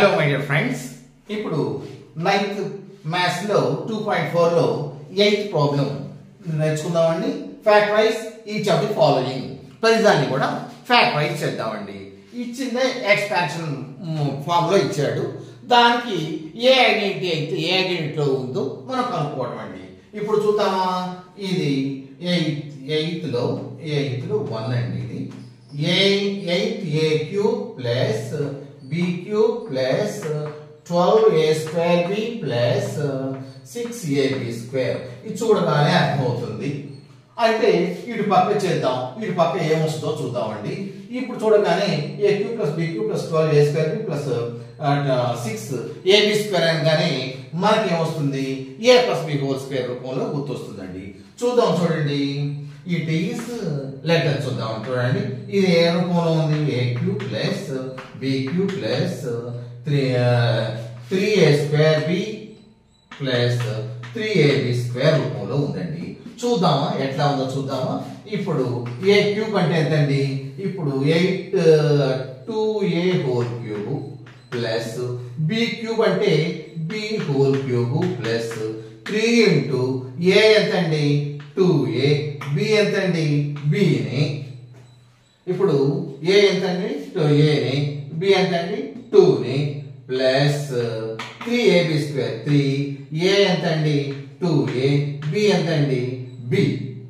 hello my dear friends ఇప్పుడు ninth maths లో two point four లో ఎయిత్ ప్రాబ్లం నేర్చుకుందామండి factorise each of the following ప్రతిదాన్ని కూడా ఫ్యాక్టరైజ్ చేద్దామండి ఇచ్చిందే ఎక్స్పాన్షన్ ఫామ్ లో ఇచ్చాడు దానికి ఏ ఐడెంటిటీ అయితే ఏ ఐడెంటిటీలో ఉందో మనం కనుక్కోవడం అండి ఇప్పుడు చూద్దామా ఇది ఎయిత్ ఎయిత్ లో ఎయిత్ లో వన్ అండి ఇది a eight a cube plus b cube plus twelve a square b plus six a b square ఇది చూడగానే అర్థమవుతుంది అంటే ఇటు పక్క చేద్దాం ఇటు పక్క ఏమొస్తుందో చూద్దామండి ఇప్పుడు చూడగానే a cube plus b cube plus twelve a square b plus six a b square అనగానే మనకి ఏమొస్తుంది a plus b whole square రూపంలో గుర్తొస్తుందండి చూద్దాం చూడండి ఇట్ ఈస్ లెటర్ చూద్దాం చూడండి ఇది ఏ రూపంలో ఉంది a cube plus b cube plus three three a square b plus three a b square రూపంలో ఉందండి చూద్దామా ఎట్లా ఉందో చూద్దామా ఇప్పుడు ఏ క్యూబ్ అంటే ఎంతండి ఇప్పుడు eight two a whole cube plus b cube అంటే b whole cube plus three into a ఎంతండి టూ ఏ బి ఎంతండి బిని ఇప్పుడు ఏ ఎంతండి ఏని బి ఎంతండి టూని plus three a b square three a ఎంతండి టూ ఏ బి ఎంతండి b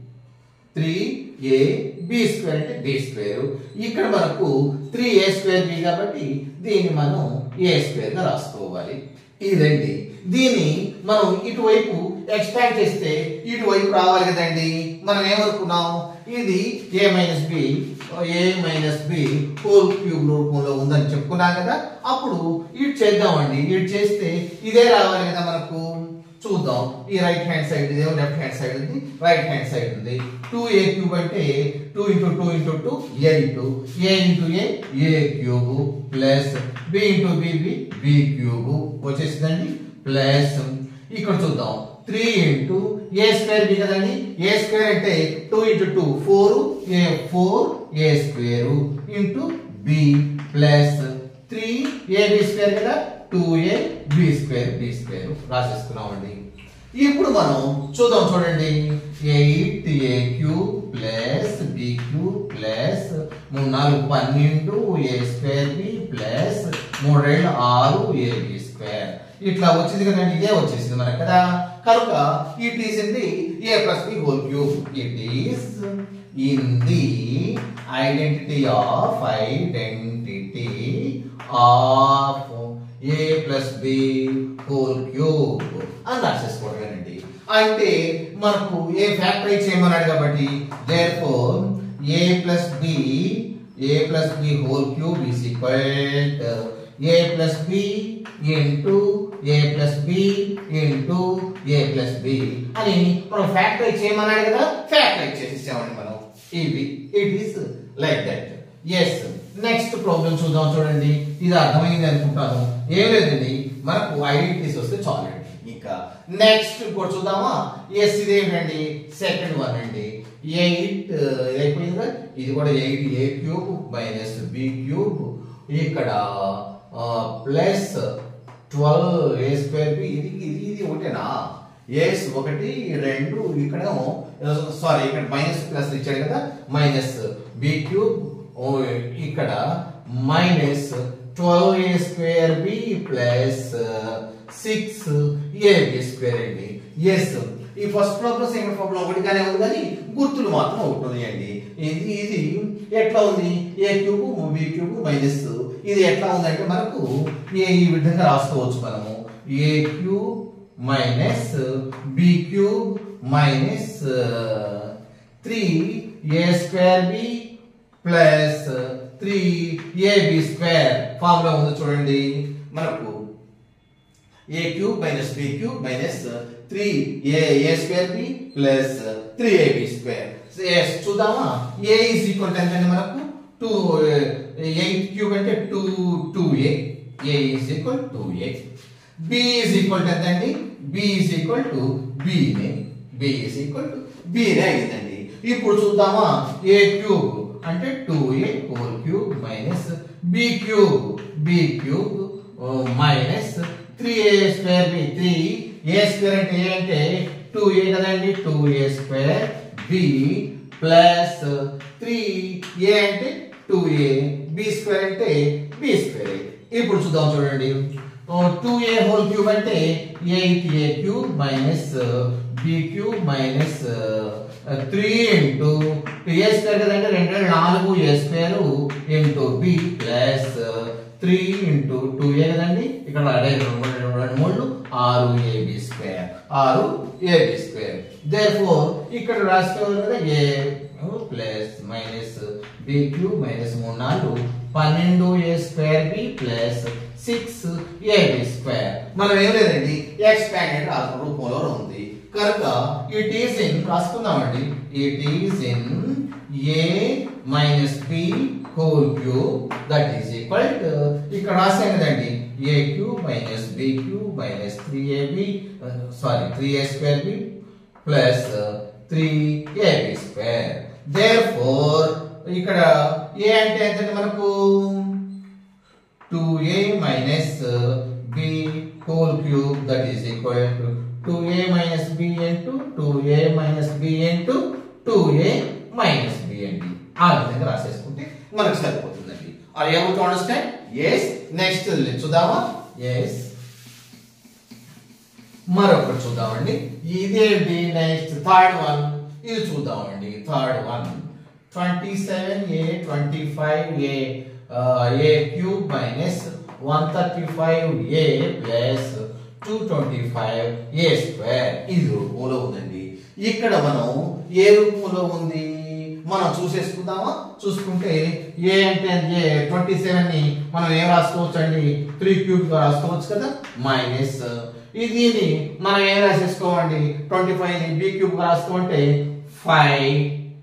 three a b square అంటే బి స్క్వేర్ ఇక్కడ మనకు త్రీ ఏ స్క్వేర్ బి కాబట్టి దీన్ని మనం ఏ స్క్వేర్ గా రాసుకోవాలి ఇదండి దీన్ని మనం ఇటువైపు ఎక్స్పాండ్ చేస్తే ఇటువైపు రావాలి కదండి మనం ఏమనుకున్నాం ఇది a minus b a minus B whole cube రూపంలో ఉందని చెప్పుకున్నాం కదా అప్పుడు ఇటు చేద్దామండి ఇటు చేస్తే ఇదే రావాలి కదా మనకు చూద్దాం ఈ రైట్ హ్యాండ్ సైడ్ ఇదేమో లెఫ్ట్ హ్యాండ్ సైడ్ ఉంది రైట్ హ్యాండ్ సైడ్ ఉంది టూ ఏ క్యూబ్ అంటే two into two into two eight a into a a cube plus b into b b b cube వచ్చేసిందండి ప్లస్ ఇక్కడ చూద్దాం three into a square b కదండి a square అంటే two into two four a four a square into b plus three a b square కదా two a b square b square రాసేసుకున్నామండి ఇప్పుడు మనం చూద్దాం చూడండి eight a cube plus b cube ప్లస్ మూడు నాలుగు పన్నెండు ఏ స్క్వేర్ బి ప్లస్ మూడు రెండు ఆరు ఏ బి స్క్వేర్ ఇట్లా వచ్చింది కదండి ఇదే వచ్చేసింది మనకి కదా కనుక it is in the a plus b whole cube it is in the identity of identity of a plus b whole cube అని రాసేసుకోవడమేనండి అంటే మనకు ఏ ఫ్యాక్టరీ చేయమన్నాడు కాబట్టి therefore a plus b a plus b whole cube is equal a plus b into a plus b into a plus b అని మనం factory చేయమన్నాడు కదా ఫ్యాక్టరీ చేసేసామండి మనం ఇవి it is like that yes next problem చూద్దాం చూడండి ఇది అర్థమైంది అనుకుంటాను ఏం లేదండి మనకు ఐడెంటిటీస్ వస్తే చాలండి ఇంకా నెక్స్ట్ ఇంకోటి చూద్దామా ఎస్ ఇది ఏంటండి సెకండ్ వన్ అండి ఎయిట్ అయిపోయింది కదా ఇది కూడా eight a cube minus b cube ఇక్కడ plus twelve a square b ఇది ఇది ఇది ఒకటేనా ఏస్ ఒకటి రెండు ఇక్కడేమో సారీ ఇక్కడ మైనస్ ప్లస్ ఇచ్చాడు కదా మైనస్ బి క్యూబ్ ఇక్కడ minus twelve a square b plus six a b square అండి ఎస్ ఈ ఫస్ట్ ప్రాబ్లం సెకండ్ ప్రాబ్లం ఒకటిగానే ఉంది కానీ గుర్తులు మాత్రం ఒకటి ఉన్నాయండి ఇది ఇది ఎట్లా ఉంది a cube b cube minus ఇది ఎట్లా ఉందంటే మనకు ఏ ఈ విధంగా రాసుకోవచ్చు మనము a cube minus b cube minus three a square b plus three a b square formula ఉంది చూడండి మనకు a cube minus b cube minus three a a square b plus three a b square చూద్దామా ఏ ఈజ్ ఈక్వల్ ఎంత అండి మనకు two eight cube అంటే two two a a is equal two a B is equal to ఎంత అండి b is equal to బినే b is equal to బినే అయిందండి ఇప్పుడు చూద్దామా ఏ క్యూబ్ అంటే two a whole cube minus b cube b cube minus three a square b three a square అంటే a అంటే టూ ఏ కదండి two a square b plus three a అంటే two a b square అంటే b square ఇప్పుడు చూద్దాం చూడండి two a whole cube అంటే eight a cube minus b cube minus three into a square కదంటే రెండు రెండు నాలుగు a square into b plus three into two a కదండి ఇక్కడ అడే రెండు మూడు రెండు రెండు మూడు ఆరు ఏబి స్క్వేర్ ఆరు ఏబి స్క్వేర్ దేర్ ఫోర్ ఇక్కడ రాసుకోవాలి కదా a plus minus b cube minus మూడు నాలుగు పన్నెండు a square b plus six a b square మనం ఏం లేదండి ఎక్స్పాండెడ్ రూపంలో ఉంది కనుక ఇట్ ఈస్ ఇన్ రాసుకుందామండి it is in a minus B whole cube that is equal to ఇక్కడ రాసాం కదండి a cube minus b cube minus three a b sorry three a square b plus three a b square therefore ఇక్కడ a అంటే ఎంత మనకు two a minus B whole cube that is equal to two a minus b into two a minus b into two a minus b అండి ఆ విధంగా రాసేసుకుంటే మనకు సరిపోతుందండి are able to understand yes next చూద్దామా ఎస్ మరొకటి చూద్దామండి ఇదేంటి నెక్స్ట్ థర్డ్ వన్ ఇది చూద్దామండి third one twenty seven a twenty five a a cube minus one thirty five a plus two twenty five a square ఇది రూపంలో ఉందండి ఇక్కడ మనం ఏ రూపంలో ఉంది మనం చూసేసుకుందామా చూసుకుంటే ఏ అంటే ఏ ట్వంటీ సెవెన్ ని మనం ఏం రాసుకోవచ్చు అండి త్రీ క్యూబ్ గా రాసుకోవచ్చు కదా మైనస్ ఇది మనం ఏం రాసేసుకోమండి ట్వంటీ ఫైవ్ ని బి క్యూబ్ గా రాసుకోమంటే five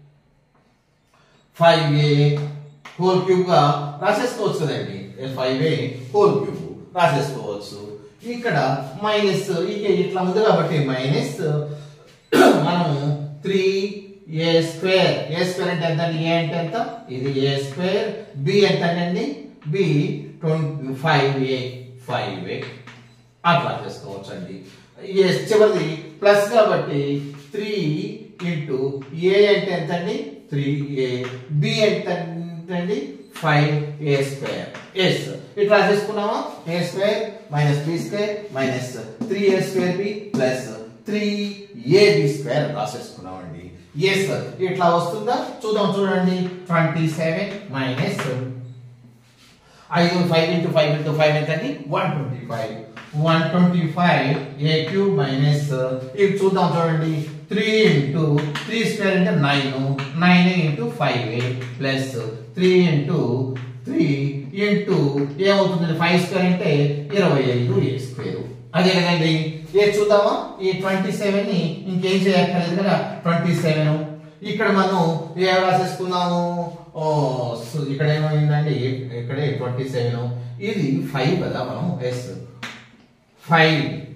five a whole cube గా రాసేసుకోవచ్చు కదండి ఫైవ్ ఏ హోల్ క్యూబ్ రాసేసుకోవచ్చు ఇక్కడ మైనస్ ఇక ఇట్లా ఉంది కాబట్టి మైనస్ మనము three a square a square అంటే ఎంత అండి ఏ అంటే ఎంత ఇది ఏ స్క్వేర్ బి ఎంత అండి b twenty five a five a అట్లా చేసుకోవచ్చు అండి ఏ చివరిది ప్లస్ కాబట్టి త్రీ ఇంటూ ఏ అంటే ఎంత అండి త్రీ ఏ బి ఎంత అండి ఫైవ్ ఏ స్క్వేర్ ఎస్ ఇట్లా చేసుకున్నామా a square minus b square minus three a square b plus three a b square రాసేసుకున్నామండి ఎస్ ఇట్లా వస్తుందా చూద్దాం చూడండి ట్వంటీ సెవెన్ మైనస్ ఐదు five into five into five ఎంత అండి one twenty five one twenty five a cube minus ఇది చూద్దాం చూడండి త్రీ ఇంటూ త్రీ స్క్వేర్ అంటే nine nine into five a plus three into three into ఏమవుతుంది five square అంటే ఇరవై ఐదు ఏ స్క్వేర్ అదే కదండి ఏ చూద్దామా ఈ ట్వంటీ సెవెన్ ని ఇంకేం చేయక్కర్లేదు కదా ట్వంటీ సెవెన్ ఇక్కడ మనం ఏం రాసేసుకున్నాము ఓ సో ఇక్కడ ఏమైందండి ఇక్కడే ట్వంటీ సెవెన్ ఇది ఫైవ్ కదా మనం yes five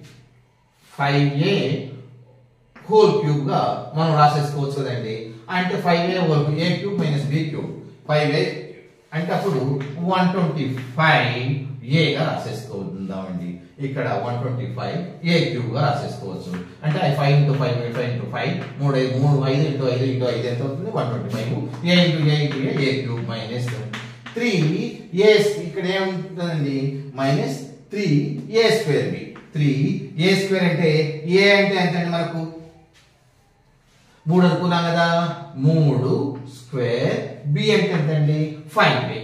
five a whole cube గా మనం రాసేసుకోవచ్చు కదండి అంటే five a whole a cube minus b cube five a అంటే అప్పుడు వన్ ట్వంటీ ఫైవ్ ఏగా రాసేసుకుందామండి ఇక్కడ one twenty five a cube గా రాసేసుకోవచ్చు అంటే five into five five into five మూడు ఐదు మూడు ఐదు ఇంటూ ఐదు ఇంటూ ఐదు ఎంత అవుతుంది one twenty five a into a into a a cube minus three a ఇక్కడ ఏముంటుందండి minus three a square b three a square అంటే ఏ అంటే ఎంత అండి మనకు మూడు అనుకున్నాం కదా మూడు స్క్వేర్ బి అంటే ఎంత అండి five b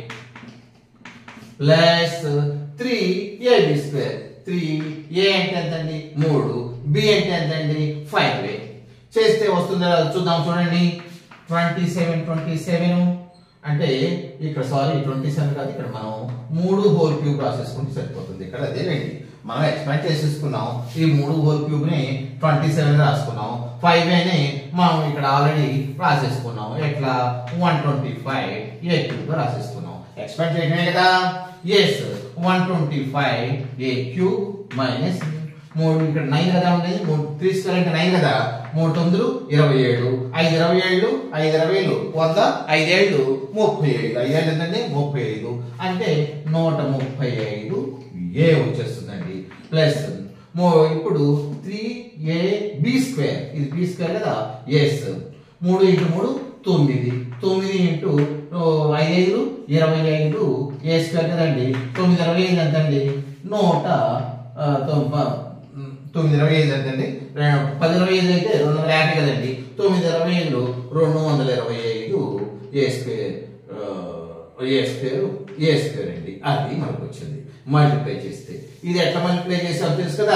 plus three a b square three a అంటే ఎంతండి మూడు బి అంటే ఎంతండి ఫైవ్ ఏ చేస్తే వస్తుందా చూద్దాం చూడండి ట్వంటీ సెవెన్ ట్వంటీ సెవెన్ అంటే ఇక్కడ సారీ ట్వంటీ సెవెన్ కాదు ఇక్కడ మనం మూడు హోల్ క్యూబ్ రాసేసుకుంటే సరిపోతుంది ఇక్కడ అదేనండి మనం ఎక్స్పాండ్ చేసేసుకున్నాం ఈ మూడు హోల్ క్యూబ్ ని ట్వంటీ సెవెన్ రాసుకున్నాం ఫైవ్ అని మనం ఇక్కడ ఆల్రెడీ రాసేసుకున్నాం ఎట్లా one twenty five a cube గా రాసేసుకున్నాం ఎక్స్పాండ్ చేయడమే కదా yes one twenty five a cube minus మూడు ఇక్కడ నైన్ కదా ఉండేది మూడు త్రీ స్క్వేర్ అంటే నైన్ కదా మూడు తొమ్మిది ఇరవై ఏడు ఐదు ఇరవై ఏళ్ళు ఐదు ఇరవై ఏళ్ళు వంద ఐదేళ్ళు ముప్పై ఐదు ఐదేళ్ళు ఎంతండి ముప్పై ఐదు అంటే నూట ముప్పై ఐదు ఏ వచ్చేస్తుందండి ప్లస్ ఇప్పుడు త్రీ ఏ బి స్క్వేర్ ఇది బి స్క్వేర్ కదా ఎస్ మూడు ఇంటూ మూడు తొమ్మిది తొమ్మిది ఇంటూ ఐదు ఇరవై ఐదు ఏ స్క్వేర్ కదండి తొమ్మిది ఇరవై ఐదు ఎంతండి నూట ఆ, తొంభ- తొమ్మిది ఇరవై ఐదు ఎంతండి రెండు- పది ఇరవై ఐదు అయితే రెండు వందల యాభై కదండి తొమ్మిది ఇరవై ఐదు రెండు వందల ఇరవై ఐదు ఏ స్క్వేర్ ఆ, ఏ స్క్వేర్ ఏ స్క్వేర్ అండి అది మనకు వచ్చింది మల్టిప్లై చేస్తే ఇది ఎట్లా మల్టిప్లై చేసామో తెలుసు కదా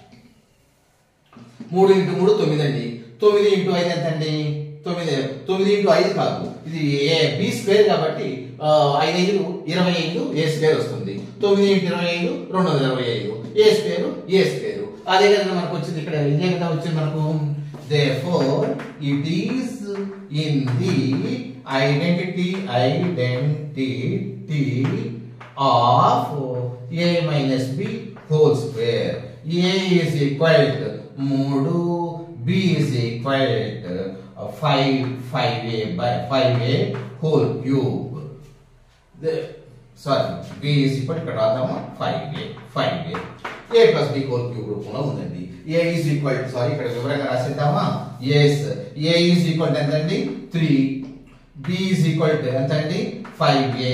మూడు ఇంటూ మూడు తొమ్మిది అండి తొమ్మిది ఇంటూ ఐదు ఎంత అండి తొమ్మిది తొమ్మిది ఇంటూ ఐదు కాదు ఇది ఏ బి స్క్వేర్ కాబట్టి ఆ, ఐదు ఐదు ఇరవై ఐదు ఏ స్క్వేర్ వస్తుంది తొమ్మిది ఇంటూ ఇరవై ఐదు రెండు వందల ఇరవై ఐదు ఏ స్క్వేర్ ఏ స్క్వేర్ అదే కదా మనకు వచ్చింది ఇక్కడ ఇదే కదా వచ్చింది మనకు therefore it is in the identity identity of a minus b whole square a is equal to మూడు b is equal to five five a by five a whole cube sorry b is equal ఇక్కడ రాద్దామా five a five a a plus b whole cube రూపంలో ఉందండి a is equal to sorry ఇక్కడ వివరంగా రాసేద్దామా yes a is equal to ఎంతండి three b is equal to ఎంతండి five a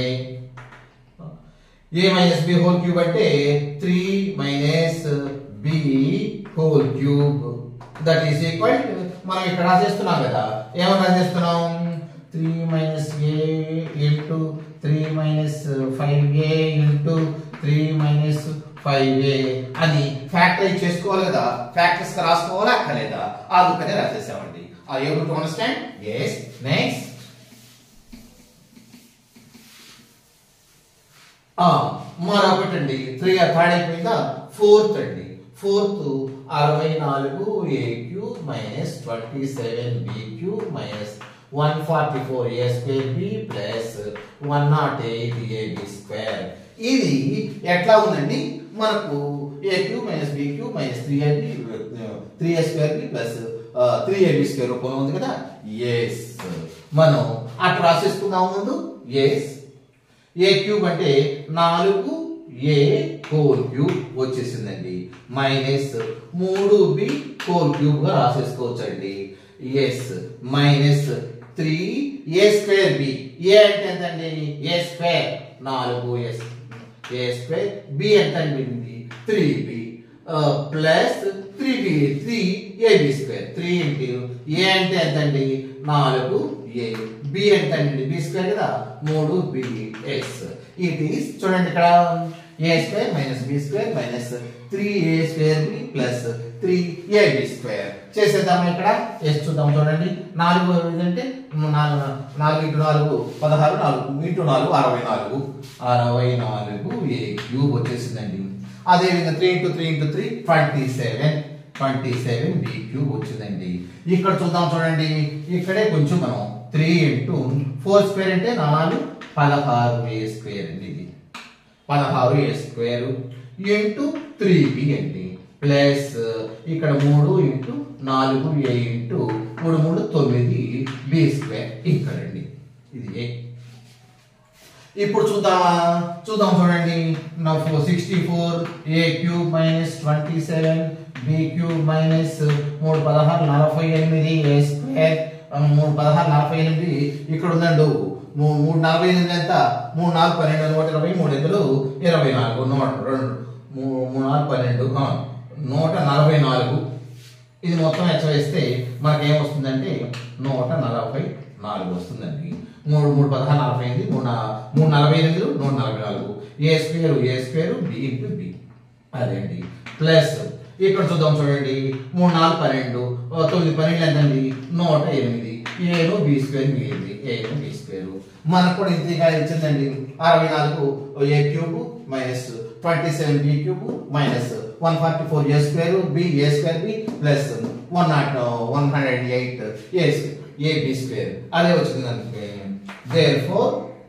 a minus B whole cube అంటే three minus B whole cube that is equal to మనం ఇక్కడ రాసేస్తున్నాం కదా ఏమని రాసేస్తున్నాం three minus a into three minus five a into three minus five a అని factorize చేసుకోవాలి కదా ఫ్యాక్టర్స్ రాసుకోవాలా అక్కర్లేదా ఆ దుఃఖనే రాసేసామండి are able to understand yes next మరొకటి అండి త్రీ థర్డ్ అయిపోయిందా ఫోర్త్ అండి ఫోర్త్ అరవై నాలుగు a q minus twenty seven b q minus one forty four a square b plus one nought eight a b square ఇది ఎట్లా ఉందండి మనకు a q minus b q minus three a b three a square b plus three a b square రూపంలో ఉంది కదా yes మనం అట్లా రాసేసుకుందాం ముందు ఎస్ ఏ క్యూబ్ అంటే నాలుగు ఏ హోల్ క్యూబ్ వచ్చేసిందండి మైనస్ మూడు బి హోల్ క్యూబ్ గా రాసేసుకోవచ్చండి yes minus three a square b a అంటే ఎంతండి ఏ స్క్వేర్ నాలుగు ఎస్ ఏ స్క్వేర్ బి ఎంత అండి three b plus three b three a b square three into a అంటే ఎంతండి నాలుగు ఏ బి ఎంత అండి బి స్క్వేర్ కదా మూడు బి ఎస్ ఇట్ ఈస్ చూడండి ఇక్కడ a square minus b square minus three a square b plus three a b square చేసేద్దాం ఇక్కడ ఎస్ చూద్దాం చూడండి నాలుగు ఏంటంటే నాలుగు నాలుగు ఇంటూ నాలుగు పదహారు నాలుగు ఇంటూ నాలుగు అరవై నాలుగు అరవై నాలుగు ఏ క్యూబ్ వచ్చేసిందండి అదేవిధంగా three into three into three twenty seven twenty seven b cube వచ్చిందండి ఇక్కడ చూద్దాం చూడండి ఇక్కడే కొంచెం మనం త్రీ ఇంటూ ఫోర్ స్క్వేర్ అంటే నాలుగు పదహారు ఏ స్క్వేర్ అండి ఇది పదహారు a square into three b అండి ప్లస్ ఇక్కడ మూడు ఇంటూ నాలుగు ఏ ఇంటూ మూడు మూడు తొమ్మిది బి స్క్వేర్ ఇక్కడండి ఇది ఏ ఇప్పుడు చూద్దామా చూద్దాం చూడండి నా sixty four a cube minus twenty seven b cube minus మూడు పదహారు నలభై ఎనిమిది ఏ స్క్వేర్ మూడు పదహారు నలభై ఎనిమిది ఇక్కడ ఉందండు మూ- మూడు నలభై ఎనిమిది ఎంత మూడు నాలుగు పన్నెండు నూట ఇరవై మూడు ఎదులు ఇరవై నాలుగు నూట రెండు మూ- మూడు నాలుగు పన్నెండు ఆ, నూట నలభై నాలుగు ఇది మొత్తం ఎచ్చ వేస్తే మనకి ఏమొస్తుందంటే నూట నలభై నాలుగు వస్తుందండి మూడు మూడు పదహారు నలభై ఎనిమిది మూడు నా- మూడు నలభై ఎనిమిది నూట నలభై నాలుగు a square a square b into b అదేండి ప్లస్ ఇక్కడ చూద్దాం చూడండి మూడు నాలుగు పన్నెండు ఓ తొమ్మిది పన్నెండు ఎంతండి నూట ఎనిమిది ఏను బి స్క్వేర్ మిగిలింది ఏను బి స్క్వేర్ మనకు కూడా ఇంతగా ఇచ్చిందండి అరవై నాలుగు a cube minus twenty seven b cube minus one forty four a square b a square b plus one nought one hundred eight a a b square అదే వచ్చింది అందుకే therefore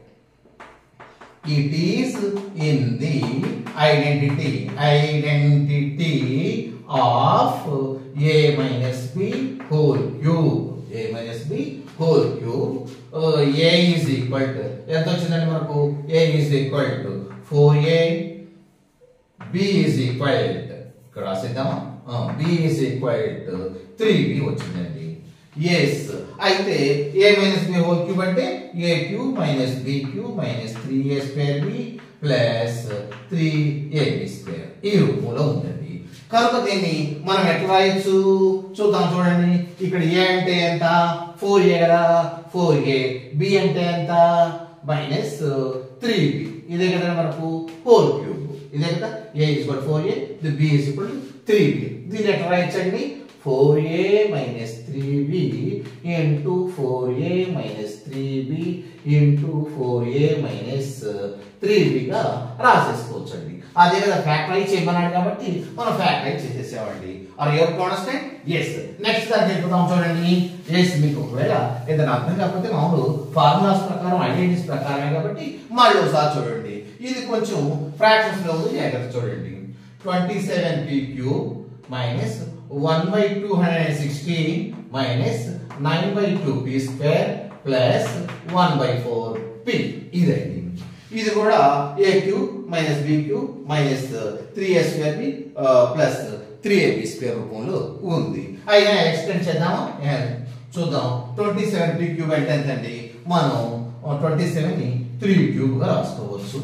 it is in the identity identity of a minus b whole cube a minus b whole cube uh, a is equal to ఎంత వచ్చిందండి మనకు a is equal to 4a b is equal ఇక్కడ రాసేద్దామా b is equal three b వచ్చిందండి yes అయితే a minus B whole cube అంటే a cube minus b cube minus three a square b plus three a b square ఈ రూపంలో ఉందండి కనుక దీన్ని మనం ఎట్లా రాయొచ్చు చూద్దాం చూడండి ఇక్కడ ఏ అంటే ఎంత ఫోర్ ఏ కదా ఫోర్ ఏ బి అంటే ఎంత మైనస్ త్రీ బి ఇదే కదా మనకు హోల్ క్యూబ్ ఇదే కదా a is equal four a the b is equal three b దీన్ని ఎట్లా రాయొచ్చండి four a minus three b into four a minus three b into four a minus three బిగా రాసేసుకోవచ్చండి అదే కదా ఫ్యాక్టరైజ్ చేయమన్నాడు కాబట్టి మనం ఫ్యాక్టరైజ్ చేసేసామండి are your constant yes next దానికి వెళ్ళిపోతాం చూడండి ఎస్ మీకు ఒకవేళ ఏదైనా అర్థం కాకపోతే మామూలు ఫార్ములాస్ ప్రకారం ఐడెంటిటీస్ ప్రకారమే కాబట్టి మళ్ళీ ఒకసారి చూడండి ఇది కొంచెం ఫ్రాక్షన్స్ లో ఉంది జాగ్రత్త చూడండి twenty seven p cube minus one by two hundred and sixteen minus nine by two p square plus one by four p ఇదండి ఇది కూడా a q minus b q minus three s square b plus three a b square రూపంలో ఉంది అయినా extend చేద్దామా ఏ, చూద్దాం twenty seven p cube అంటే ఎంతండి మనం ట్వంటీ సెవెన్ ని త్రీ క్యూబ్ గా రాసుకోవచ్చు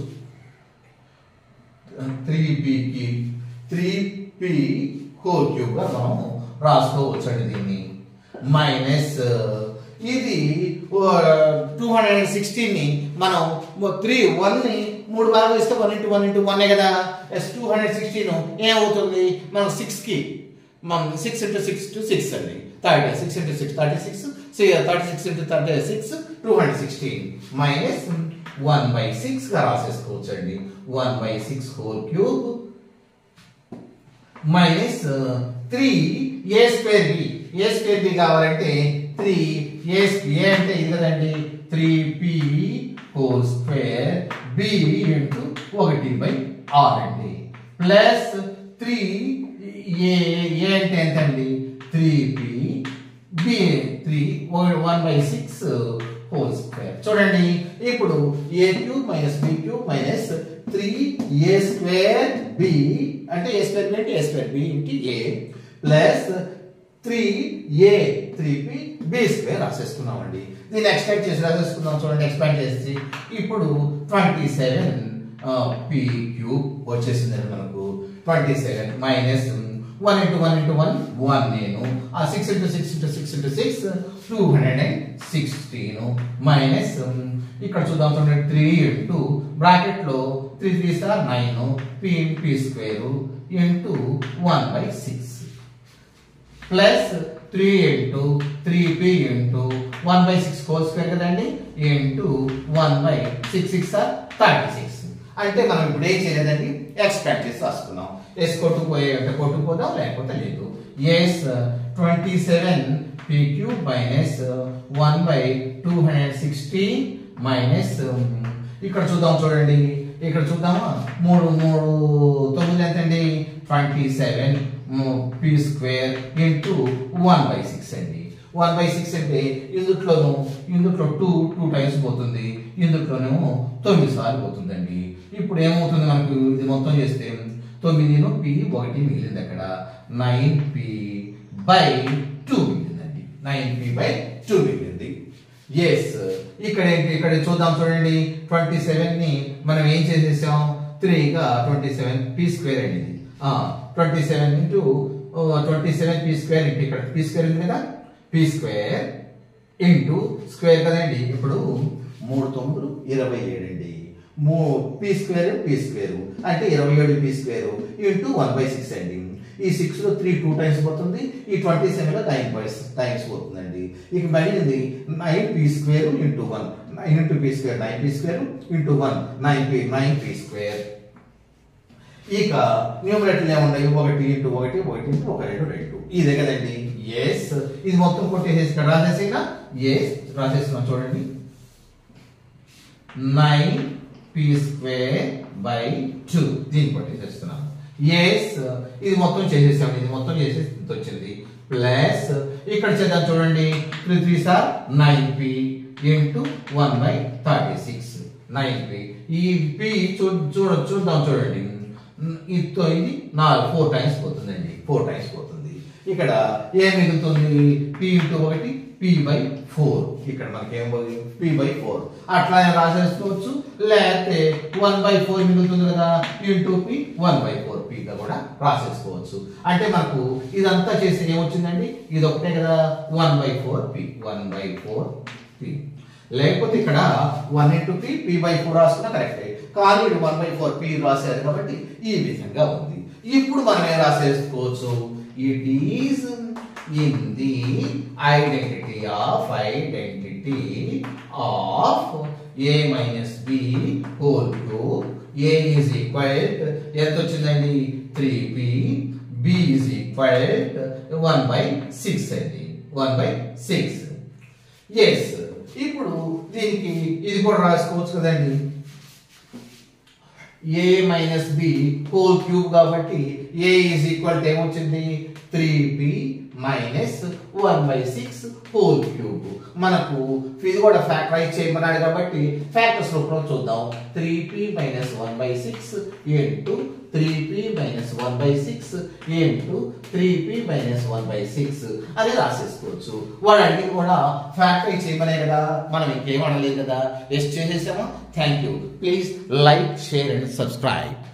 త్రీ పికి త్రీ పి హోల్ క్యూబ్ గా మనం రాసుకోవచ్చు అండి దీన్ని మైనస్ ఇది టూ హండ్రెడ్ అండ్ సిక్స్టీన్ ని మనం త్రీ వన్ ని మూడు భాగాలు ఇస్తే one into one into one కదా ఎస్ టూ హండ్రెడ్ సిక్స్టీన్ ఏమవుతుంది మనం సిక్స్ కి మనం six into six to six అండి thirty six into six thirty six thirty six into thirty six two hundred sixteen minus one by six గా రాసేసుకోవచ్చు అండి one by six whole cube minus three a square b a square b కావాలంటే three a a అంటే ఇది కదండి three p whole square b into ఒకటి by are అండి plus three a a అంటే ఎంత అండి three P b three one by six whole square చూడండి ఇప్పుడు a cube minus b cube minus three a square b అంటే a square b అంటే a square b into a plus three a three P b square రాసేసుకున్నామండి దీన్ని expand చేసి రాసేసుకుందాం చూడండి expand చేసి ఇప్పుడు ట్వంటీ సెవెన్ పి క్యూబ్ వచ్చేసిందండి మనకు twenty seven minus one into one into one one నేను ఆ six into six into six into six two hundred and sixteen minus ఇక్కడ చూద్దాం చూడండి త్రీ ఇంటూ బ్రాకెట్ లో three three sir nine p p square into one by six plus three into three p into one by six whole square కదండి into one by six six are thirty six అంటే మనం ఇప్పుడు ఏం చేయలేదండి expand చేసి రాసుకున్నాం yes కొట్టుకుపోయే అంటే కొట్టుకుపోదాం లేకపోతే లేదు yes twenty seven p cube minus one by two hundred sixteen minus ఇక్కడ చూద్దాం చూడండి ఇక్కడ చూద్దామా మూడు మూడు తొమ్మిది ఎంత అండి twenty seven p square into one by six అండి వన్ బై సిక్స్ అంటే ఇందుట్లోనూ ఇందుట్లో టూ టూ టైమ్స్ పోతుంది ఇందుట్లోనేమో తొమ్మిది సార్లు పోతుందండి ఇప్పుడు ఏమవుతుంది మనకు ఇది మొత్తం చేస్తే తొమ్మిదిను పి ఒకటి మిగిలింది అక్కడ నైన్ పి బై టూ మిగిలిందండి నైన్ పి బై టూ మిగిలింది ఎస్ ఇక్కడ ఏంటి ఇక్కడ చూద్దాం చూడండి ట్వంటీ సెవెన్ ని మనం ఏం చేసేసాం త్రీగా ట్వంటీ సెవెన్ పీ స్క్వేర్ అండి ఇది twenty seven into twenty seven p square into ఇక్కడ పీ స్క్వేర్ ఉంది కదా పీ స్క్వేర్ ఇంటూ స్క్వేర్ కదండి ఇప్పుడు మూడు తొమ్మిది ఇరవై ఏడు అండి మూ పీ స్క్వేర్ పీ స్క్వేర్ అంటే ఇరవై ఏడు p square into one by six అండి ఈ సిక్స్ లో త్రీ టూ టైమ్స్ పోతుంది ఈ ట్వంటీ సెవెన్ లో నైన్ బై టైమ్స్ పోతుందండి ఇక మిగిలింది nine p square into one nine into p square nine p square into one nine p nine p square ఇక న్యూమరేటర్లు ఏమున్నాయి ఒకటి ఇంటూ ఒకటి ఒకటి ఇంటూ ఒక రెండు రెండు ఇదే కదండి ఎస్ ఇది మొత్తం కొట్టేసేసి ఇక్కడ రాసేసిన ఎస్ రాసేస్తున్నాం చూడండి nine p square by two దీన్ని కొట్టేసేస్తున్నాం ఎస్ ఇది మొత్తం చేసేసాం ఇది మొత్తం చేసేసి ఇంత వచ్చింది ప్లస్ ఇక్కడ చేద్దాం చూడండి three three sir nine P into one by thirty six nine P ఈ పి చూ చూడ చూద్దాం చూడండి ఇదితో ఇది నాలుగు ఫోర్ టైమ్స్ పోతుందండి ఫోర్ టైమ్స్ పోతుంది ఇక్కడ ఏం మిగులుతుంది పి ఇంటూ ఒకటి పి బై ఫోర్ ఇక్కడ మనకి ఏం పి బై ఫోర్ అట్లా రాసేసుకోవచ్చు లేకపోతే వన్ బై ఫోర్ మిగులుతుంది కదా into P one by four పిగా కూడా రాసేసుకోవచ్చు అంటే మనకు ఇదంతా చేసి ఏమొచ్చిందండి ఇది ఒకటే కదా one by four P one by four P లేకపోతే ఇక్కడ one into P P by four రాసుకున్నా కరెక్టే కానీ ఇక్కడ వన్ బై ఫోర్ పి రాశారు కాబట్టి ఈ విధంగా ఉంది ఇప్పుడు మనం ఏం రాసేసుకోవచ్చు it is in the identity of identity of A minus B whole to A is equal ఎంత వచ్చిందండి three P B is equal one by six అండి వన్ బై సిక్స్ ఎస్ ఇప్పుడు దీనికి ఇది కూడా రాసుకోవచ్చు కదండి A minus B whole cube కాబట్టి ఏ ఈజ్ ఈక్వల్ టు ఏమొచ్చింది three B minus one by six whole cube మనకు ఇది కూడా ఫ్యాక్టరైజ్ చేయమన్నాడు కాబట్టి ఫ్యాక్టర్స్ రూపంలో చూద్దాం three P minus one by six into three P minus one by six into three P minus one by six అని రాసేసుకోవచ్చు వాడు అడిగింది కూడా ఫ్యాక్టరైజ్ చేయమనే కదా మనం ఇంకేం అనలేదు కదా ఎస్ చేసేసామా thank you please like share and subscribe